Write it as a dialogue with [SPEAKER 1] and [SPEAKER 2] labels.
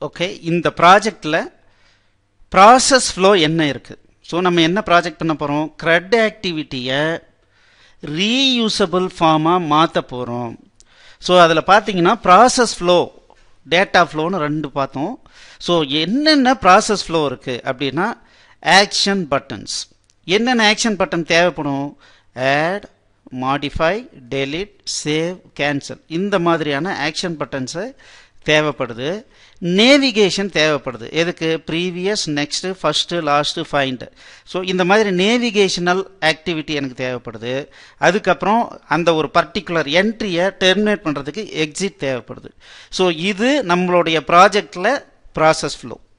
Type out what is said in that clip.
[SPEAKER 1] okay இந்த ப்ராஜெக்டில் process flow என்ன இருக்குது ஸோ நம்ம என்ன ப்ராஜெக்ட் பண்ண போகிறோம் க்ரெட் ஆக்டிவிட்டியை ரீயூசபிள் ஃபார்மாக மாற்ற போகிறோம் ஸோ அதில் பார்த்தீங்கன்னா ப்ராசஸ் ஃப்ளோ டேட்டா ஃப்ளோன்னு ரெண்டு பார்த்தோம் ஸோ என்னென்ன ப்ராசஸ் ஃப்ளோ இருக்குது அப்படின்னா ஆக்ஷன் பட்டன்ஸ் என்னென்ன ஆக்ஷன் பட்டன் தேவைப்படும் add modify delete save cancel இந்த மாதிரியான ஆக்ஷன் பட்டன்ஸு தேவைப்படுது நேவிகேஷன் தேவைப்படுது எதுக்கு previous next first last find so இந்த மாதிரி நேவிகேஷனல் ஆக்டிவிட்டி எனக்கு தேவைப்படுது அதுக்கப்புறம் அந்த ஒரு பர்டிகுலர் என்ட்ரியை டெர்மினேட் பண்ணுறதுக்கு எக்ஸிட் தேவைப்படுது ஸோ இது நம்மளுடைய ப்ராஜெக்டில் ப்ராசஸ் ஃப்ளோ